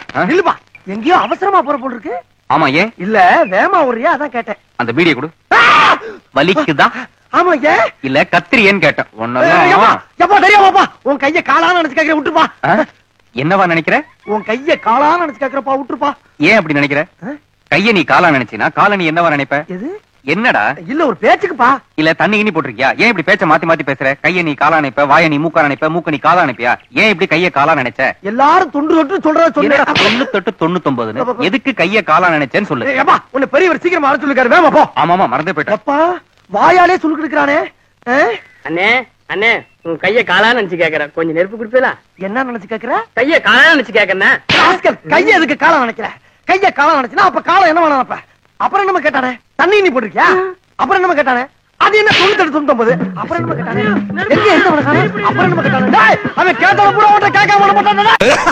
ஆ? இல்லப்பா எங்கேயோ அவசரமா போற போல் இருக்கு ஆமா ஏன் இல்ல வேமா ஒரியா அதான் கேட்டேன் அந்த பீடியை கொடு ஆ! வலிக்குதா ஆமா ஏன் இல்ல கத்திரியேன்னு கேட்டேன் ஏப்பா ஒன்னதான் எப்பா தெரியாமாப்பா உன் கைய காலான்னு நினைச்சு கேக்குற விட்டுப்பா ஆ? என்னவா நினைக்கிற உன் கைய காலான்னு நினைச்சு கேக்குறப்பா விட்டுருப்பா ஏன் அப்படி நினைக்கிற ஆ? கைய நீ காலா நினைச்சினா காலை நீ என்னவா நினைப்ப எது என்னடா இல்ல ஒரு பேச்சுக்குப்பா இல்ல தண்ணி கிண்ணி போட்டிருக்கியா ஏன் இப்படி பேச்ச மாத்தி மாத்தி பேசுற கைய நீ காலா நினைப்ப வாய நீ மூக்கா நினைப்ப மூக்க நீ காலா நினைப்பியா ஏன் இப்படி கைய காலா நினைச்ச எல்லாரும் தொன்று தொட்டு சொல்றத சொன்னேன் தொண்ணூத்தெட்டு தொண்ணூத்தொன்பதுன்னு எதுக்கு கைய காலா நினைச்சேன்னு சொல்லு ஏப்பா உன்னை பெரியவர் சீக்கிரமா வர சொல்லிருக்காரு வேமா போ ஆமாமா மறந்தே போயிட்டேன் அப்பா வாயாலே சொல்லிட்டு இருக்கிறானே அண்ணே அண்ணே உன் கைய காலான்னு நினைச்சு கேக்குறேன் கொஞ்சம் நெருப்பு குடுப்பீங்களா என்ன நினைச்சு கேக்குற கைய காலான்னு நினைச்சு கேக்குறேன் ராஸ்கல், கைய எதுக்கு காலம் நினைக்கிற கைய காலம் நினைச்சுனா அப்ப காலம் என்ன வேணும் அப்ப அப்புறம் என்ன கேட்டானே தண்ணி நீ போட்டிருக்கியா அப்புறம் என்ன கேட்டானே அது என்ன தொண்ணூத்தி தொண்ணூத்தி அப்புறம் என்ன கேட்டானே எங்க எந்த அப்புறம் என்ன கேட்டானே டேய், அவன் கேட்டவன் கூட உன்கிட்ட கேட்காம விட மாட்டானே